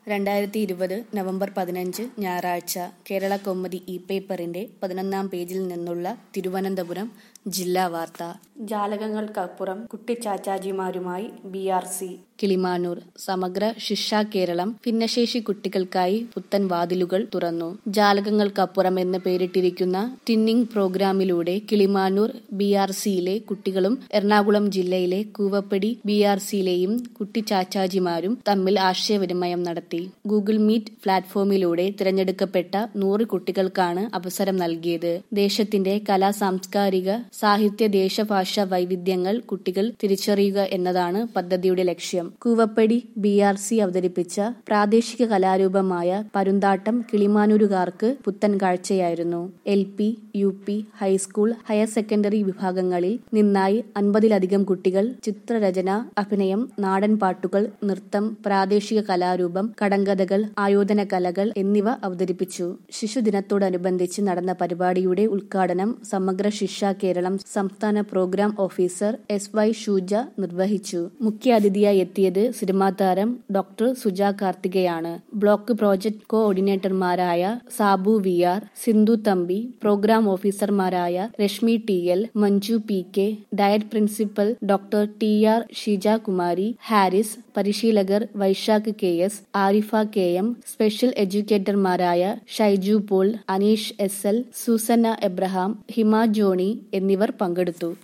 രണ്ടായിരത്തി ഇരുപത് നവംബർ പതിനഞ്ച് ഞായറാഴ്ച കേരള കൗമുദി ഇ പേപ്പറിന്റെ പതിനൊന്നാം പേജിൽ നിന്നുള്ള തിരുവനന്തപുരം ജില്ലാ വാർത്ത ജാലകങ്ങൾക്കപ്പുറം കുട്ടിച്ചാച്ചാജിമാരുമായി B R C Kilimanoor Samagra Shiksha Keralam ഭിന്നശേഷി കുട്ടികൾക്കായി പുത്തൻ വാതിലുകൾ തുറന്നു ജാലകങ്ങൾക്കപ്പുറം എന്ന് പേരിട്ടിരിക്കുന്ന ടിന്നിംഗ് പ്രോഗ്രാമിലൂടെ കിളിമാനൂർ ബി ആർ സിയിലെ കുട്ടികളും എറണാകുളം ജില്ലയിലെ കൂവപ്പടി ബി ആർ സിയിലെയും കുട്ടിച്ചാച്ചാജിമാരും തമ്മിൽ ആശയവിനിമയം നടത്തി ഗൂഗിൾ മീറ്റ് പ്ലാറ്റ്ഫോമിലൂടെ തിരഞ്ഞെടുക്കപ്പെട്ട നൂറ് കുട്ടികൾക്കാണ് അവസരം നൽകിയത് ദേശത്തിന്റെ കലാ സാംസ്കാരിക സാഹിത്യ ദേശഭാഷ വൈവിധ്യങ്ങൾ കുട്ടികൾ തിരിച്ചറിയുക എന്നതാണ് പദ്ധതിയുടെ ലക്ഷ്യം കൂവപ്പടി ബി ആർ സി അവതരിപ്പിച്ച പ്രാദേശിക കലാരൂപമായ പരുന്താട്ടം കിളിമാനൂരുകാർക്ക് പുത്തൻ കാഴ്ചയായിരുന്നു L P U P high school higher secondary വിഭാഗങ്ങളിൽ നിന്നായി അൻപതിലധികം കുട്ടികൾ ചിത്രരചന അഭിനയം നാടൻ പാട്ടുകൾ നൃത്തം പ്രാദേശിക കലാരൂപം കടങ്കഥകൾ ആയോധന കലകൾ എന്നിവ അവതരിപ്പിച്ചു ശിശുദിനത്തോടനുബന്ധിച്ച് നടന്ന പരിപാടിയുടെ ഉദ്ഘാടനം സമഗ്ര ശിക്ഷ കേരളം സംസ്ഥാന programme officer S Y Shooja നിർവഹിച്ചു മുഖ്യാതിഥിയായി എത്തിയത് സിനിമാ താരം ഡോക്ടർ സുജ കാർത്തികയാണ് ബ്ലോക്ക് പ്രോജക്ട് കോർഡിനേറ്റർമാരായ Sabu V R Sindhu Thampi programme ഓഫീസർമാരായ Reshmi T L Manju P K DIET principal doctor T R Sheeja Kumari Haris പരിശീലകർ Vaishakh K S Arifa K M special എഡ്യൂക്കേറ്റർമാരായ ഷൈജു പോൾ അനീഷ് എസ് എൽ സൂസന്ന എബ്രഹാം ഹിമ ജോണി എന്നിവർ പങ്കെടുത്തു